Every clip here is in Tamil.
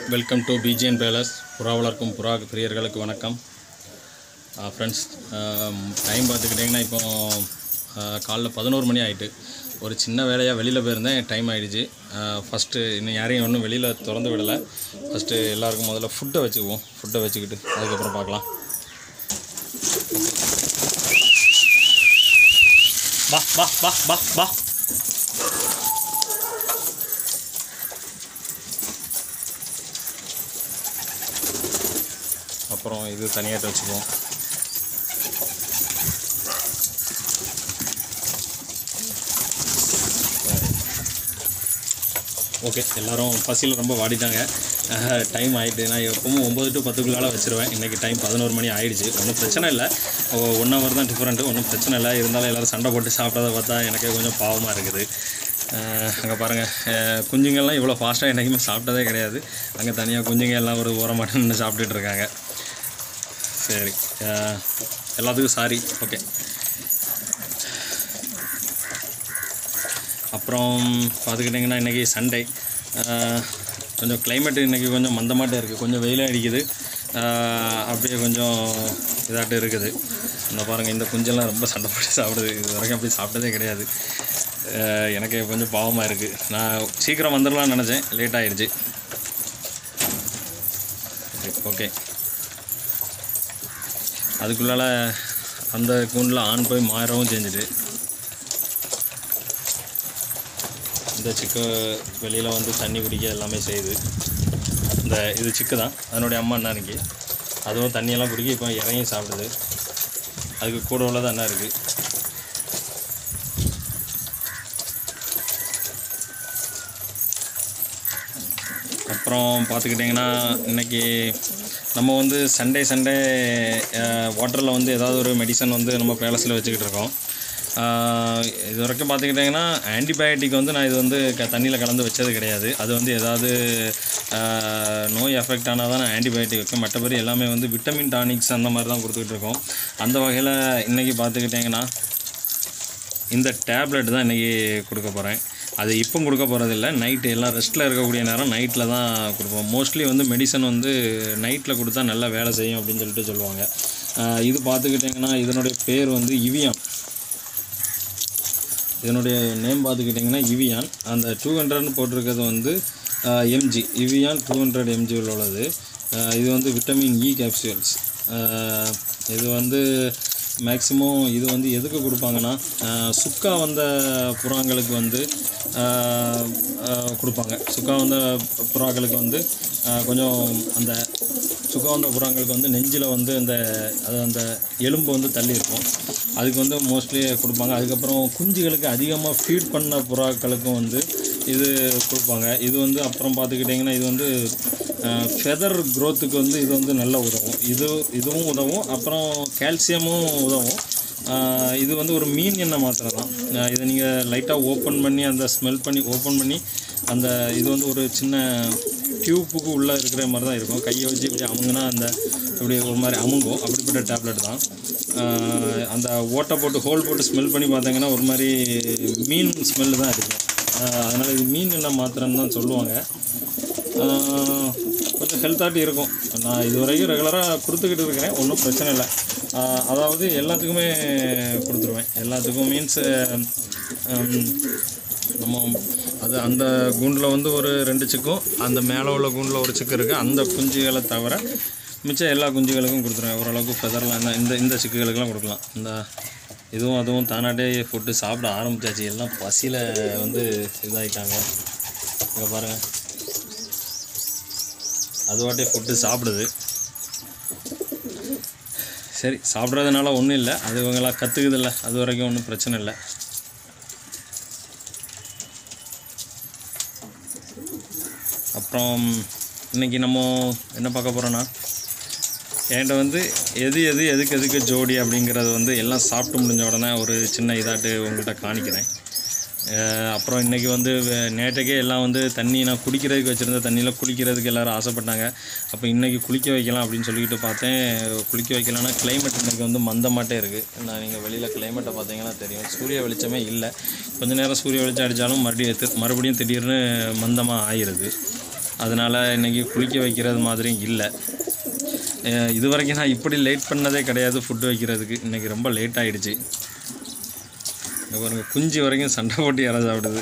வெல்கம் டு பிஜிஎன் பேலஸ் புறா வளர்க்கும் புறா பிரியர்களுக்கு வணக்கம் ஃப்ரெண்ட்ஸ் டைம் பார்த்துக்கிட்டிங்கன்னா இப்போ ஆஹ், காலைல பதினோரு மணி ஆயிட்டு ஒரு சின்ன வேலையாக வெளியில் போயிருந்தேன் டைம் ஆகிடுச்சு ஃபஸ்ட்டு இன்னும் யாரையும் ஒன்றும் வெளியில் திறந்து விடலை ஃபஸ்ட்டு எல்லாருக்கும் முதல்ல ஃபுட்டை வச்சுக்குவோம் ஃபுட்டை வச்சுக்கிட்டு அதுக்கப்புறம் பார்க்கலாம் பா பா பா பா பா அப்புறம் இது தனியாக வச்சுக்குவோம் ஓகே எல்லாரும் பசியில் ரொம்ப வாடிட்டாங்க டைம் ஆகிட்டு நான் எப்பவும் ஒம்பது டு பத்துக்குள்ளால வச்சுருவேன் இன்றைக்கி டைம் பதினோரு மணி ஆயிடுச்சு ஒன்றும் பிரச்சனை இல்லை ஒன் ஹவர் தான் டிஃப்ரெண்ட்டு ஒன்றும் பிரச்சனை இல்லை இருந்தாலும் எல்லோரும் சண்டை போட்டு சாப்பிட்றத பார்த்தா எனக்கே கொஞ்சம் பாவமாக இருக்குது அங்கே பாருங்கள் குஞ்சுங்கள்லாம் இவ்வளோ ஃபாஸ்ட்டாக என்றைக்குமே சாப்பிட்டதே கிடையாது அங்கே தனியாக குஞ்சுங்க எல்லாம் ஒரு ஓரமாட்டு நின்று சாப்பிட்டுட்டு இருக்காங்க சரி அஹ், எல்லாத்துக்கும் சாரி ஓகே அப்புறம் பார்த்துக்கிட்டிங்கன்னா இன்றைக்கி சண்டே கொஞ்சம் climate இன்றைக்கி கொஞ்சம் மந்தமாட்டே இருக்குது கொஞ்சம் வெயிலும் அடிக்குது அஹ், அப்படியே கொஞ்சம் இதாட்டு இருக்குது இந்த பாருங்கள் இந்த குஞ்செல்லாம் ரொம்ப சண்டை போட்டு சாப்பிடுது இது வரைக்கும் அப்படி சாப்பிட்டதே கிடையாது அஹ், எனக்கு கொஞ்சம் பாவமாக இருக்குது நான் சீக்கிரம் வந்துடலாம்னு நினச்சேன் லேட் ஆயிடுச்சு ஓகே அதுக்குள்ளால அந்த கூண்டில் ஆண் போய் மாறவும் செஞ்சுது இந்த சிக்கு வெளியில் வந்து தண்ணி குடிக்க எல்லாமே செய்யுது இந்த இது சிக்கு தான் அதனுடைய அம்மா அண்ணா இன்றைக்கி அதுவும் தண்ணியெல்லாம் குடிக்க இப்போ இறங்கி சாப்பிடுது அதுக்கு கூட உள்ளது அண்ணா இருக்குது அப்புறம் பார்த்துக்கிட்டிங்கன்னா இன்றைக்கி நம்ம வந்து சண்டே சண்டே வாட்டரில் வந்து ஏதாவது ஒரு மெடிசன் வந்து நம்ம பேலஸில் வச்சுக்கிட்டு இருக்கோம் ஆஹ் இது வரைக்கும் பார்த்துக்கிட்டிங்கன்னா ஆன்டிபயோட்டிக் வந்து நான் இது வந்து க தண்ணியில் கலந்து வச்சது கிடையாது அது வந்து ஏதாவது ஆஹ் நோய் எஃபெக்ட் ஆனால் தான் நான் ஆன்டிபயோட்டிக் வைப்பேன் மற்றபடி எல்லாமே வந்து விட்டமின் டானிக்ஸ் அந்த மாதிரி தான் கொடுத்துக்கிட்டு இருக்கோம் அந்த வகையில் இன்றைக்கி பார்த்துக்கிட்டிங்கன்னா இந்த டேப்லெட் தான் இன்றைக்கி கொடுக்க போகிறேன் அது இப்போ கொடுக்க போகிறதில்ல நைட்டு எல்லாம் ரெஸ்ட்டில் இருக்கக்கூடிய நேரம் நைட்டில் தான் கொடுப்போம் மோஸ்ட்லி வந்து மெடிசன் வந்து நைட்டில் கொடுத்தா நல்லா வேலை செய்யும் அப்படின்னு சொல்லிட்டு சொல்லுவாங்க ஆஹ் இது பார்த்துக்கிட்டிங்கன்னா இதனுடைய பேர் வந்து இவியான் இதனுடைய நேம் பார்த்துக்கிட்டிங்கன்னா இவியான் அந்த டூ ஹண்ட்ரட்னு போட்டிருக்கிறது வந்து எம்ஜி இவியான் டூ ஹண்ட்ரட் எம்ஜி உள்ளது ஆஹ் இது வந்து விட்டமின் இ கேப்சூல்ஸ் இது வந்து மேக்ஸிமம் இது வந்து எதுக்கு கொடுப்பாங்கன்னா ஆஹ் சுக்கா வந்த புறாங்களுக்கு வந்து ஆஹ் ஆஹ் கொடுப்பாங்க சுக்கா வந்த புறாக்களுக்கு வந்து ஆஹ் கொஞ்சம் அந்த சுக்கா வந்த புறாங்களுக்கு வந்து நெஞ்சில் வந்து அந்த அது அந்த எலும்பு வந்து தள்ளி இருக்கும் அதுக்கு வந்து மோஸ்ட்லி கொடுப்பாங்க அதுக்கப்புறம் குஞ்சுகளுக்கு அதிகமாக ஃபீட் பண்ண புறாக்களுக்கும் வந்து இது கொடுப்பாங்க இது வந்து அப்புறம் பார்த்துக்கிட்டிங்கன்னா இது வந்து ஃபெதர் க்ரோத்துக்கு வந்து இது வந்து நல்ல உதவும் இது இதுவும் உதவும் அப்புறம் கால்சியமும் உதவும் ஆஹ் இது வந்து ஒரு மீன் எண்ணெய் மாத்திரை தான் ஆஹ் இதை நீங்கள் லைட்டாக ஓப்பன் பண்ணி அந்த ஸ்மெல் பண்ணி ஓப்பன் பண்ணி அந்த இது வந்து ஒரு சின்ன டியூப்புக்கு உள்ளே இருக்கிற மாதிரி தான் இருக்கும் கையை வச்சு இப்படி அமுங்குனா அந்த இப்படி ஒரு மாதிரி அமுங்கும் அப்படிப்பட்ட டேப்லெட் தான் ஆஹ் அந்த ஓட்டை போட்டு ஹோல் போட்டு ஸ்மெல் பண்ணி பார்த்தீங்கன்னா ஒரு மாதிரி மீன் ஸ்மெல்லு தான் இருக்கும் அதனால் இது மீன் எண்ணெய் மாத்திரைன்னு தான் சொல்லுவாங்க ஆஹ் கொஞ்சம் ஹெல்த்தாட்டி இருக்கும் நான் இது வரைக்கும் ரெகுலராக கொடுத்துக்கிட்டு இருக்கிறேன் ஒன்றும் பிரச்சனை இல்லை ஆஹ் அதாவது எல்லாத்துக்குமே கொடுத்துருவேன் எல்லாத்துக்கும் மீன்ஸு நம்ம அது அந்த கூண்டில் வந்து ஒரு ரெண்டு சிக்கும் அந்த மேலே உள்ள கூண்டில் ஒரு சிக்கு இருக்குது அந்த குஞ்சுகளை தவிர மிச்சம் எல்லா குஞ்சுகளுக்கும் கொடுத்துருவேன் ஓரளவுக்கு ஃபெதர்லாம் என்ன இந்த இந்த சிக்குகளுக்கெல்லாம் கொடுக்கலாம் இந்த இதுவும் அதுவும் தானாட்டே ஃபுட்டு சாப்பிட ஆரம்பிச்சாச்சு எல்லாம் பசியில் வந்து இதாகிட்டாங்க இங்கே பாருங்கள் அதுவாட்டே ஃபுட்டு சாப்பிடுது சரி சாப்பிட்றதுனால ஒன்றும் இல்லை அது இவங்களா கற்றுக்குதில்ல அது வரைக்கும் ஒன்றும் பிரச்சனை இல்லை அப்புறம் இன்றைக்கி நம்ம என்ன பார்க்க போகிறோன்னா என்கிட்ட வந்து எது எது எதுக்கு எதுக்கு ஜோடி அப்படிங்கிறது வந்து எல்லாம் சாப்பிட்டு முடிஞ்ச உடனே ஒரு சின்ன இதாட்டு உங்கள்கிட்ட காணிக்கிறேன் அஹ் அப்புறம் இன்றைக்கி வந்து வே- நேற்றுக்கே எல்லாம் வந்து தண்ணி நான் குடிக்கிறதுக்கு வச்சுருந்த தண்ணியில் குளிக்கிறதுக்கு எல்லோரும் ஆசைப்பட்டாங்க அப்போ இன்றைக்கி குளிக்க வைக்கலாம் அப்படின்னு சொல்லிட்டு பார்த்தேன் குளிக்க வைக்கலாம்னா climate இன்றைக்கி வந்து மந்தமாட்டே இருக்குது நான் நீங்கள் வெளியில் கிளைமேட்டை பார்த்தீங்கன்னா தெரியும் சூரிய வெளிச்சமே இல்லை கொஞ்ச நேரம் சூரிய வெளிச்சம் அடித்தாலும் மறுபடியும் தி- மறுபடியும் திடீர்னு மந்தமாக ஆயிடுது அதனால் இன்றைக்கி குளிக்க வைக்கிறது மாதிரியும் இல்லை அஹ் இது வரைக்கும் நான் இப்படி லேட் பண்ணதே கிடையாது ஃபுட்டு வைக்கிறதுக்கு இன்றைக்கி ரொம்ப லேட் ஆகிடுச்சு இங்க பாருங்க குஞ்சு வரைக்கும் சண்டை போட்டு யாராவது சாப்பிடுது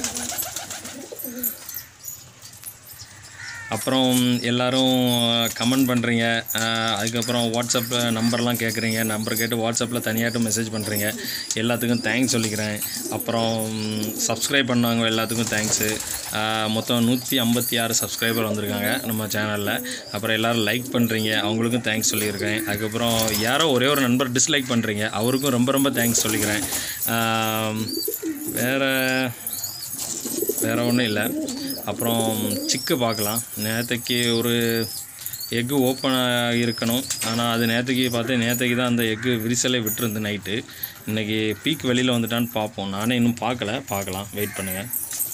அப்புறம் எல்லாரும் கமெண்ட் பண்ணுறீங்க அதுக்கப்புறம் வாட்ஸ்அப் நம்பர்லாம் கேட்குறீங்க நம்பர் கேட்டு வாட்ஸ்அப்பில் தனியாட்டு மெசேஜ் பண்ணுறீங்க எல்லாத்துக்கும் தேங்க்ஸ் சொல்லிக்கிறேன் அப்புறம் சப்ஸ்கிரைப் பண்ணவங்க எல்லாத்துக்கும் தேங்க்ஸு மொத்தம் நூற்றி ஐம்பத்தி ஆறு சப்ஸ்கிரைபர் வந்திருக்காங்க நம்ம சேனலில் அப்புறம் எல்லோரும் லைக் பண்ணுறீங்க அவங்களுக்கும் தேங்க்ஸ் சொல்லியிருக்கேன் அதுக்கப்புறம் யாரோ ஒரே ஒரு நண்பர் டிஸ்லைக் பண்ணுறீங்க அவருக்கும் ரொம்ப ரொம்ப தேங்க்ஸ் சொல்லிக்கிறேன் ஆம், வேறு வேறு ஒன்றும் இல்லை அப்புறம் சிக்கு பார்க்கலாம் நேற்றுக்கு ஒரு எக்கு ஓப்பன் இருக்கணும் ஆனால் அது நேற்றுக்கு பார்த்து நேற்றுக்கு தான் அந்த எக்கு விரிசலே விட்டுருந்து நைட்டு இன்றைக்கி பீக் வெளியில் வந்துட்டான்னு பார்ப்போம் நானே இன்னும் பார்க்கல பார்க்கலாம் வெயிட் பண்ணுங்கள்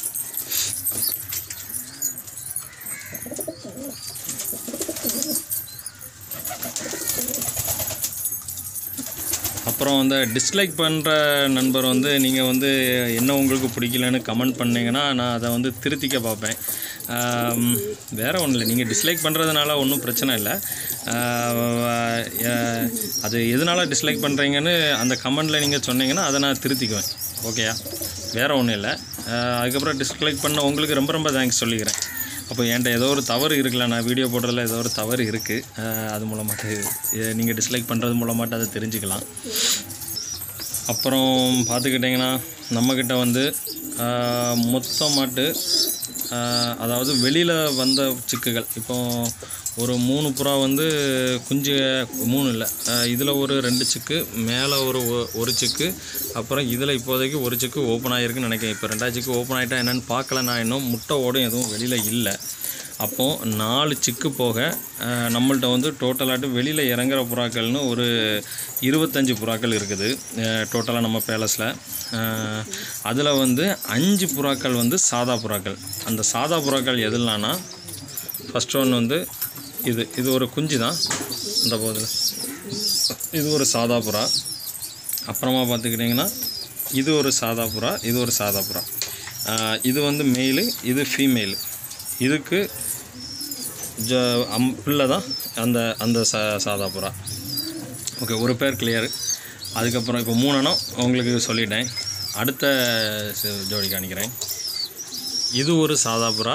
அப்புறம் அந்த டிஸ்லைக் பண்ணுற நண்பர் வந்து நீங்கள் வந்து என்ன உங்களுக்கு பிடிக்கலன்னு கமெண்ட் பண்ணீங்கன்னா நான் அதை வந்து திருத்திக்க பார்ப்பேன் ஆம், வேற ஒன்றும் இல்லை நீங்கள் டிஸ்லைக் பண்ணுறதுனால ஒன்றும் பிரச்சனை இல்லை ஆஹ், அஹ், அது எதனால் டிஸ்லைக் பண்ணுறீங்கன்னு அந்த கமெண்டில் நீங்கள் சொன்னீங்கன்னா அதை நான் திருத்திக்குவேன் ஓகேயா வேறு ஒன்றும் இல்லை ஆஹ், அதுக்கப்புறம் டிஸ்லைக் பண்ண உங்களுக்கு ரொம்ப ரொம்ப தேங்க்ஸ் சொல்லிக்கிறேன் அப்போ என்கிட்ட ஏதோ ஒரு தவறு இருக்குல்ல நான் வீடியோ போடுறதுல ஏதோ ஒரு தவறு இருக்குது அது மூலமாட்டு நீங்கள் டிஸ்லைக் பண்ணுறது மூலமாட்டு அதை தெரிஞ்சுக்கலாம் அப்புறம் பார்த்துக்கிட்டிங்கன்னா நம்மக்கிட்ட வந்து ஆஹ், மொத்தமாட்டு ஆஹ், அதாவது வெளியில் வந்த சிக்குகள் இப்போ ஒரு மூணு புறா வந்து குஞ்சு மூணு இல்லை இதில் ஒரு ரெண்டு சிக்கு மேலே ஒரு ஒ- ஒரு சிக்கு அப்புறம் இதில் இப்போதைக்கு ஒரு சிக்கு ஓப்பன் ஆகிருக்குன்னு நினைக்கிறேன் இப்போ ரெண்டாவது சிக்கு ஓப்பன் ஆகிட்டா என்னென்னு பார்க்கல நான் இன்னும் முட்டை ஓடும் எதுவும் வெளியில் இல்லை அப்போது நாலு சிக்கு போக அஹ், நம்மள்ட்ட வந்து டோட்டலாட்டு வெளியில் இறங்குற புறாக்கள்னு ஒரு இருபத்தஞ்சி புறாக்கள் இருக்குது டோட்டலாக நம்ம பேலஸில் அதில் வந்து அஞ்சு புறாக்கள் வந்து சாதா புறாக்கள் அந்த சாதா புறாக்கள் எதுலான்னா ஃபஸ்ட் ஒன் வந்து இது இது ஒரு குஞ்சு தான் இந்த போதில் இது ஒரு சாதா புறா அப்புறமா பார்த்துக்கிட்டிங்கன்னா இது ஒரு சாதா புறா இது ஒரு சாதா புறா ஆஹ் இது வந்து மெயிலு இது ஃபீமேலு இதுக்கு ஜ அம் பிள்ளை தான் அந்த அந்த சா சாதா புறா ஓகே ஒரு பேர் கிளியர் அதுக்கப்புறம் இப்போ மூணனம் உங்களுக்கு சொல்லிட்டேன் அடுத்த சி- ஜோடி காணிக்கிறேன் இது ஒரு சாதா புறா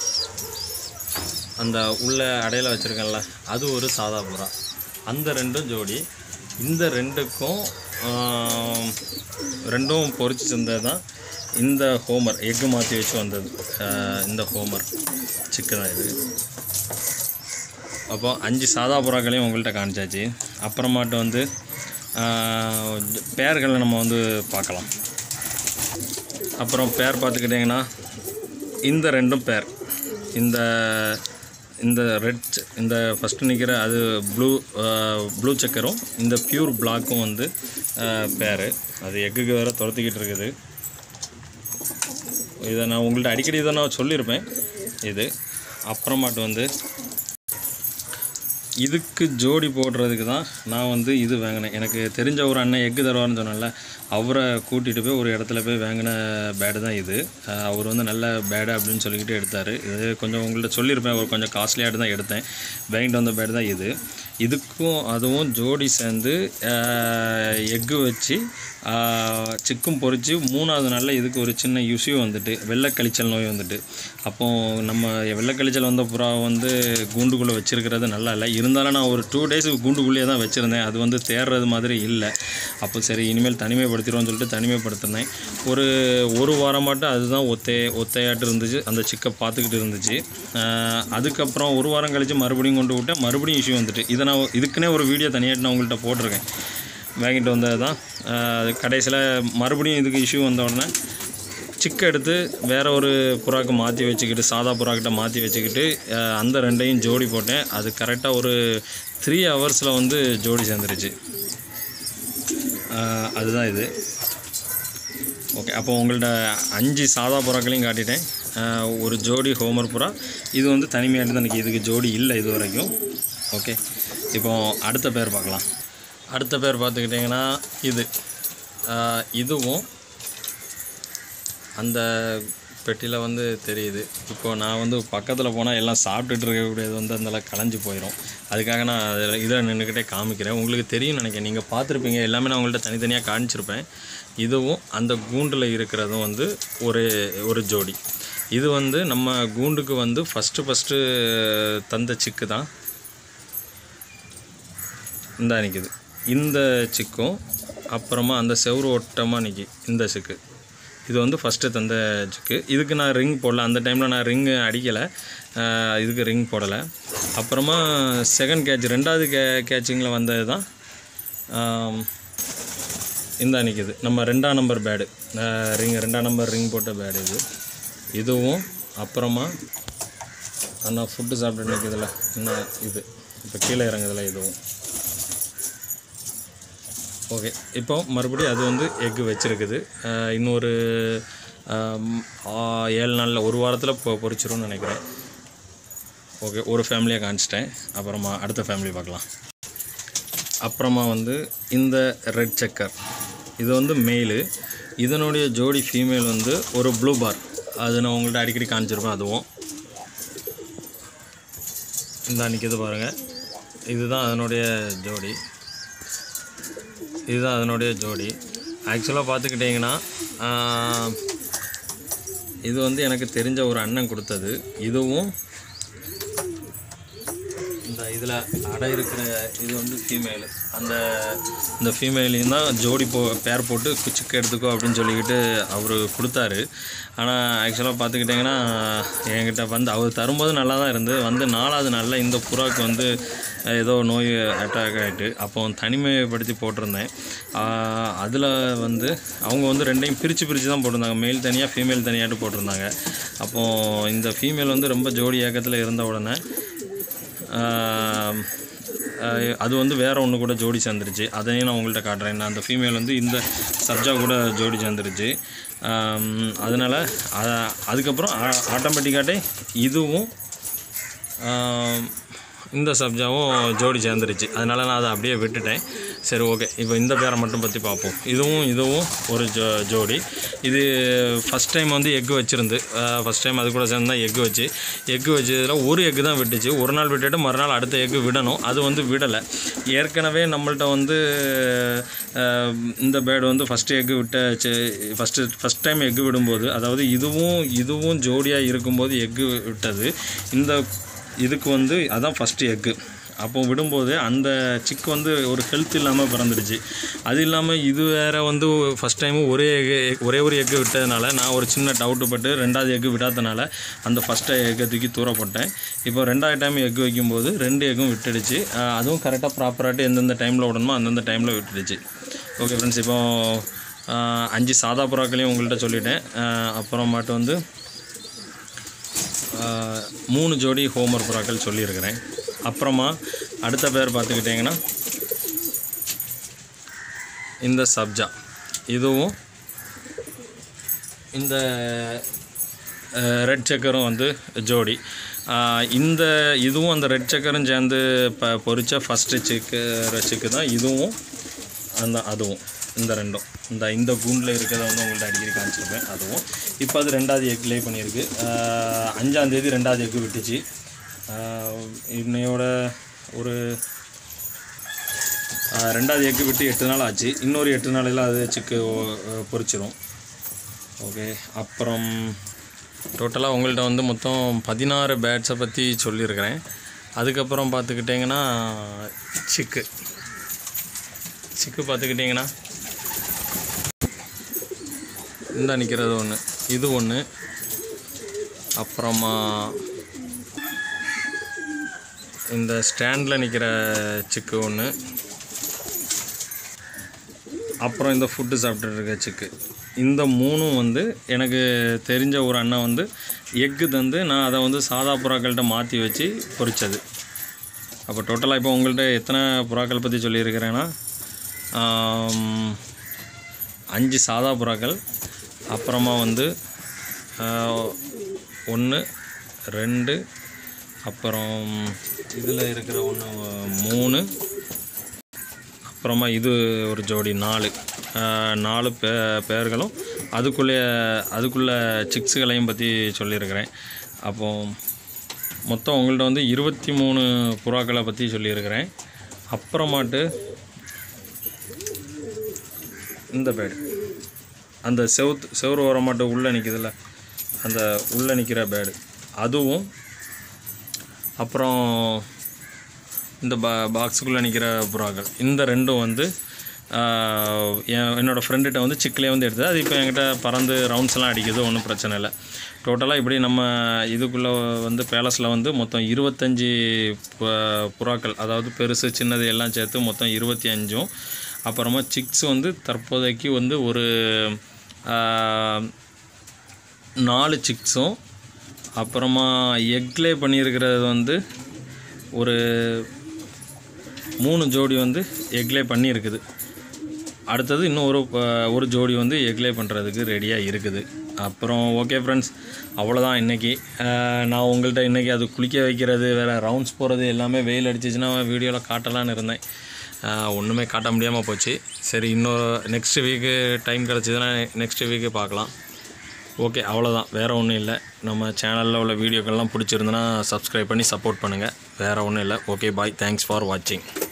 அந்த உள்ள அடையில வச்சுருக்கேன்ல அது ஒரு சாதா புறா அந்த ரெண்டும் ஜோடி இந்த ரெண்டுக்கும் ஆம், ரெண்டும் பொறிச்சு சேர்ந்தது தான் இந்த ஹோமர் எக்கு மாற்றி வச்சு வந்தது ஆஹ், இந்த ஹோமர் சிக்கு தான் இது அப்போ அஞ்சு சாதா புறாக்களையும் உங்கள்கிட்ட காமிச்சாச்சு அப்புறமாட்டு வந்து ஆஹ், பேர்களை நம்ம வந்து பார்க்கலாம் அப்புறம் பேர் பார்த்துக்கிட்டிங்கன்னா இந்த ரெண்டும் பேர் இந்த இந்த ரெட் இந்த ஃபஸ்ட்டு நிற்கிற அது ப்ளூ ப்ளூ சக்கரும் இந்த பியூர் பிளாக்கும் வந்து பேர் அது எக்குக்கு வேறு துரத்திக்கிட்டு இருக்குது இதை நான் உங்கள்ட்ட அடிக்கடி இதை நான் சொல்லியிருப்பேன் இது அப்புறமாட்டு வந்து இதுக்கு ஜோடி போடுறதுக்கு தான் நான் வந்து இது வாங்கினேன் எனக்கு தெரிஞ்ச ஒரு அண்ணன் எக்கு தருவார்னு சொன்னேன்ல அவரை கூட்டிகிட்டு போய் ஒரு இடத்துல போய் வாங்கின பேடு தான் இது அஹ் அவர் வந்து நல்ல பேடு அப்படின்னு சொல்லிக்கிட்டு எடுத்தார் இது கொஞ்சம் உங்கள்ட்ட சொல்லியிருப்பேன் ஒரு கொஞ்சம் காஸ்ட்லியாட்டு தான் எடுத்தேன் வாங்கிட்டு வந்த பேடு தான் இது இதுக்கும் அதுவும் ஜோடி சேர்ந்து எக்கு வச்சு ஆஹ், சிக்கும் பொரித்து மூணாவது நாளில் இதுக்கு ஒரு சின்ன இஷ்யூ வந்துட்டு வெள்ளைக்கழிச்சல் நோய் வந்துட்டு அப்போ நம்ம வெள்ளைக்கழிச்சல் வந்த புறா வந்து கூண்டுக்குள்ளே வச்சிருக்கிறது நல்லா இல்லை இருந்தாலும் நான் ஒரு டூ டேஸ் கூண்டுக்குள்ளேயே தான் வச்சுருந்தேன் அது வந்து தேடுறது மாதிரி இல்லை அப்போ சரி இனிமேல் தனிமைப்படுத்திடுவோம்னு சொல்லிட்டு தனிமைப்படுத்தினேன் ஒரு ஒரு வாரமாட்டம் அதுதான் ஒத்தே ஒத்தையாட்டு இருந்துச்சு அந்த சிக்கை பார்த்துக்கிட்டு இருந்துச்சு ஆஹ், அதுக்கப்புறம் ஒரு வாரம் கழித்து மறுபடியும் கொண்டு விட்டேன் மறுபடியும் இஷ்யூ வந்துட்டு இதை நான் இதுக்குன்னே ஒரு வீடியோ தனியாட்டு நான் உங்கள்கிட்ட போட்டிருக்கேன் வாங்கிட்டு வந்தது தான் கடைசியில் மறுபடியும் இதுக்கு இஷ்யூ வந்த உடனே சிக்கை எடுத்து வேற ஒரு புறாக்கு மாற்றி வச்சுக்கிட்டு சாதா புறாக்கிட்ட மாற்றி வச்சுக்கிட்டு அஹ், அந்த ரெண்டையும் ஜோடி போட்டேன் அது கரெக்டாக ஒரு த்ரீ ஹவர்ஸில் வந்து ஜோடி சேர்ந்துருச்சு அஹ், அதுதான் இது ஓகே அப்போ உங்கள்ட்ட அஞ்சு சாதா புறாக்களையும் காட்டிட்டேன் அஹ், ஒரு ஜோடி ஹோமர் புறா இது வந்து தனிமையாட்டு தான் எனக்கு இதுக்கு ஜோடி இல்லை இது வரைக்கும் ஓகே இப்போ அடுத்த பேர் பார்க்கலாம் அடுத்த பேர் பார்த்துக்கிட்டிங்கன்னா இது அஹ், இதுவும் அந்த பெட்டியில் வந்து தெரியுது இப்போ நான் வந்து பக்கத்தில் போனால் எல்லாம் சாப்பிட்டுட்டு இருக்கக்கூடியது வந்து அந்தளவு களைஞ்சு போயிடும் அதுக்காக நான் அதில் இதில் நின்றுக்கிட்டே காமிக்கிறேன் உங்களுக்கு தெரியும் நினைக்கிறேன் நீங்கள் பார்த்துருப்பீங்க எல்லாமே நான் உங்கள்கிட்ட தனித்தனியாக காமிச்சிருப்பேன் இதுவும் அந்த கூண்டில் இருக்கிறதும் வந்து ஒரு ஒரு ஜோடி இது வந்து நம்ம கூண்டுக்கு வந்து ஃபஸ்ட்டு ஃபஸ்ட்டு தந்த சிக்கு தான் இந்த நிற்கிது இந்த சிக்கும் அப்புறமா அந்த செவுறு ஒட்டமாக நிற்கி இந்த சிக்கு இது வந்து ஃபஸ்ட்டு தந்த சிக்கு இதுக்கு நான் ரிங் போடல அந்த டைமில் நான் ரிங்கு அடிக்கலை ஆஹ் இதுக்கு ரிங் போடலை அப்புறமா செகண்ட் கேட்ச் ரெண்டாவது கே கேட்சிங்கில் வந்தது தான் ஆம், இந்த நிற்கிது நம்ம ரெண்டாம் நம்பர் பேடு ரிங் ரெண்டாம் நம்பர் ரிங் போட்ட பேடு இது இதுவும் அப்புறமா நான் ஃபுட்டு சாப்பிட்டு நிற்கிறதுல இன்னும் இது இப்போ கீழே இறங்குதுல இதுவும் ஓகே இப்போ மறுபடியும் அது வந்து எக்கு வச்சுருக்குது இன்னொரு ஆம், ஆ, ஏழு நாளில் ஒரு வாரத்தில் பொ பொரிச்சிரும்னு நினைக்கிறேன் ஓகே ஒரு ஃபேமிலியை காமிச்சிட்டேன் அப்புறமா அடுத்த ஃபேமிலி பார்க்கலாம் அப்புறமா வந்து இந்த ரெட் செக்கர் இது வந்து மெயிலு இதனுடைய ஜோடி ஃபீமேல் வந்து ஒரு ப்ளூ பார் அது நான் உங்கள்கிட்ட அடிக்கடி காமிச்சிருப்பேன் அதுவும் இந்த நிற்கிது பாருங்கள் இதுதான் அதனுடைய ஜோடி இதுதான் அதனுடைய ஜோடி ஆக்சுவலாக பார்த்துக்கிட்டிங்கன்னா ஆஹ், இது வந்து எனக்கு தெரிஞ்ச ஒரு அண்ணன் கொடுத்தது இதுவும் இந்த இதில் அடை இருக்கிற இது வந்து ஃபீமேலு அந்த இந்த ஃபீமேலையும் தான் ஜோடி போ பேர் போட்டு குச்சிக்கு எடுத்துக்கோ அப்படின்னு சொல்லிக்கிட்டு அவர் கொடுத்தாரு ஆனால் ஆக்சுவலாக பார்த்துக்கிட்டிங்கன்னா என்கிட்ட வந்து அவர் தரும்போது நல்லா தான் இருந்து வந்து நாலாவது நாளில் இந்த புறாவுக்கு வந்து ஏதோ நோய் அட்டாக் ஆகிட்டு அப்போ தனிமைப்படுத்தி போட்டிருந்தேன் அதில் வந்து அவங்க வந்து ரெண்டையும் பிரித்து பிரித்து தான் போட்டிருந்தாங்க மேல் தனியாக ஃபீமேல் தனியாட்டு போட்டிருந்தாங்க அப்போது இந்த ஃபீமேல் வந்து ரொம்ப ஜோடி ஏக்கத்தில் இருந்த உடனே ஆஹ் ஆஹ் அது வந்து வேற ஒன்று கூட ஜோடி சேர்ந்துருச்சு அதையும் நான் உங்கள்கிட்ட காட்டுறேன் நான் அந்த ஃபீமேல் வந்து இந்த சப்ஜா கூட ஜோடி சேர்ந்துருச்சு ஆம், அதனால அ- அதுக்கப்புறம் ஆட்டோமேட்டிக்காட்டே இதுவும் ஆம், இந்த சப்ஜாவும் ஜோடி சேர்ந்துருச்சு அதனால நான் அதை அப்படியே விட்டுட்டேன் சரி ஓகே இப்போ இந்த பேரை மட்டும் பற்றி பார்ப்போம் இதுவும் இதுவும் ஒரு ஜோ ஜோடி இது ஃபஸ்ட் டைம் வந்து எக்கு வச்சுருந்து ஃபஸ்ட் டைம் அது கூட சேர்ந்து தான் எக்கு வச்சு எக்கு வச்சதில் ஒரு எக்கு தான் விட்டுச்சு ஒரு நாள் விட்டுட்டு மறுநாள் அடுத்த எக்கு விடணும் அது வந்து விடலை ஏற்கனவே நம்மள்ட்ட வந்து அஹ், இந்த பேர்டு வந்து ஃபஸ்ட்டு எக்கு விட்ட ஃபஸ்ட்டு ஃபஸ்ட் டைம் எக்கு விடும்போது அதாவது இதுவும் இதுவும் ஜோடியாக இருக்கும்போது எக்கு விட்டது இந்த இதுக்கு வந்து அதான் ஃபஸ்ட்டு எக்கு அப்போ விடும்போது அந்த சிக்கு வந்து ஒரு ஹெல்த் இல்லாமல் பிறந்துடுச்சு அது இல்லாமல் இது வேற வந்து ஃபஸ்ட் டைமு ஒரே egg- ஒரே ஒரு எக்கு விட்டதுனால நான் ஒரு சின்ன டவுட்டு பட்டு ரெண்டாவது எக்கு விடாதனால அந்த ஃபஸ்ட்டு எக்கை தூக்கி தூரப்பட்டேன் இப்போ ரெண்டாவது டைம் எக்கு வைக்கும்போது ரெண்டு எக்கும் விட்டுடுச்சு ஆஹ் அதுவும் கரெக்டாக ப்ராப்பராகிட்டு எந்தெந்த டைமில் விடணுமோ அந்தந்த டைமில் விட்டுடுச்சு ஓகே ஃப்ரெண்ட்ஸ் இப்போ ஆஹ் அஞ்சு சாதா புறாக்களையும் உங்கள்கிட்ட சொல்லிட்டேன் ஆஹ் அப்புறமாட்டு வந்து ஆஹ் மூணு ஜோடி ஹோம்ஒர்க் புறாக்கள் சொல்லியிருக்கிறேன் அப்புறமா அடுத்த பேர் பார்த்துக்கிட்டிங்கன்னா இந்த சப்ஜா இதுவும் இந்த ரெட் செக்கரும் வந்து ஜோடி ஆஹ் இந்த இதுவும் அந்த ரெட் செக்கரும் சேர்ந்து ப பொரிச்ச ஃபஸ்ட்டு சிக்கு சிக்கு தான் இதுவும் அந்த அதுவும் இந்த ரெண்டும் இந்த இந்த கூண்டில் இருக்கிறத வந்து உங்கள்ட்ட அடிக்கடி காமிச்சிருப்பேன் அதுவும் இப்போ அது ரெண்டாவது எக் லே பண்ணியிருக்கு ஆஹ் அஞ்சாந்தேதி ரெண்டாவது எக்கு விட்டுச்சு ஆஹ் இன்னையோட ஒரு ஆஹ் ரெண்டாவது எக்கு விட்டு எட்டு நாள் ஆச்சு இன்னொரு எட்டு நாளையில் அது சிக்கு ஓ- பொரிச்சிரும் ஓகே அப்புறம் டோட்டலாக உங்கள்கிட்ட வந்து மொத்தம் பதினாறு பேட்ஸை பற்றி சொல்லியிருக்கிறேன் அதுக்கப்புறம் பார்த்துக்கிட்டிங்கன்னா சிக்கு சிக்கு பார்த்துக்கிட்டிங்கன்னா இந்த நிற்கிறது ஒன்று இது ஒன்று அப்புறமா இந்த ஸ்டாண்டில் நிற்கிற சிக்கு ஒன்று அப்புறம் இந்த ஃபுட்டு சாப்பிட்டுட்டு இருக்க சிக்கு இந்த மூணும் வந்து எனக்கு தெரிஞ்ச ஒரு அண்ணன் வந்து எக்கு தந்து நான் அதை வந்து சாதா புறாக்கள்கிட்ட மாற்றி வச்சு பொரிச்சது அப்போ டோட்டலாக இப்போ உங்கள்கிட்ட எத்தனை புறாக்கள் பற்றி சொல்லியிருக்கிறேன்னா ஆம், அஞ்சு சாதா புறாக்கள் அப்புறமா வந்து ஒன்று ரெண்டு அப்புறம் இதில் இருக்கிற ஒன்று மூணு அப்புறமா இது ஒரு ஜோடி நாலு ஆஹ் நாலு பே பேர்களும் அதுக்குள்ளே அதுக்குள்ளே சிக்ஸுகளையும் பற்றி சொல்லியிருக்கிறேன் அப்போது மொத்தம் உங்கள்ட்ட வந்து இருபத்தி மூணு புறாக்களை பற்றி சொல்லியிருக்கிறேன் அப்புறமாட்டு இந்த பேடு அந்த செவுத்து செவுறு ஓரமாட்டு உள்ளே நிற்கிதுல்ல அந்த உள்ளே நிற்கிற பேடு அதுவும் அப்புறம் இந்த பா பாக்ஸுக்குள்ளே நிற்கிற புறாக்கள் இந்த ரெண்டும் வந்து ஆஹ், என் என்னோடய ஃப்ரெண்டுகிட்ட வந்து சிக்கிலே வந்து எடுத்தது அது இப்போ என்கிட்ட பறந்து ரவுண்ட்ஸ்லாம் அடிக்குது ஒன்றும் பிரச்சனை இல்லை டோட்டலாக இப்படி நம்ம இதுக்குள்ளே வந்து பேலஸில் வந்து மொத்தம் இருபத்தஞ்சி பு- புறாக்கள் அதாவது பெருசு சின்னது எல்லாம் சேர்த்து மொத்தம் இருபத்தி அஞ்சும் அப்புறமா சிக்ஸ் வந்து தற்போதைக்கு வந்து ஒரு ஆஹ், நாலு சிக்ஸும் அப்புறமா எக்லே பண்ணியிருக்கிறது வந்து ஒரு மூணு ஜோடி வந்து எக்லே பண்ணியிருக்குது அடுத்தது இன்னும் ஒரு ப- ஒரு ஜோடி வந்து எக்லே பண்ணுறதுக்கு ரெடியாக இருக்குது அப்புறம் ஓகே ஃப்ரெண்ட்ஸ் அவ்வளோதான் இன்றைக்கி நான் உங்கள்கிட்ட இன்றைக்கி அது குளிக்க வைக்கிறது வேறு ரவுண்ட்ஸ் போகிறது எல்லாமே வெயில் அடிச்சிச்சுன்னா வீடியோவில் காட்டலான்னு இருந்தேன் ஆஹ் ஒன்றுமே காட்ட முடியாமல் போச்சு சரி இன்னொரு நெக்ஸ்ட் வீக்கு டைம் கிடச்சிதுன்னா நெக்ஸ்ட் வீக்கு பார்க்கலாம் ஓகே அவ்வளோதான் வேறு ஒன்றும் இல்லை நம்ம சேனலில் உள்ள வீடியோக்கள்லாம் பிடிச்சிருந்துன்னா சப்ஸ்கிரைப் பண்ணி சப்போர்ட் பண்ணுங்கள் வேறு ஒன்றும் இல்லை ஓகே பாய் தேங்க்ஸ் ஃபார் வாட்சிங்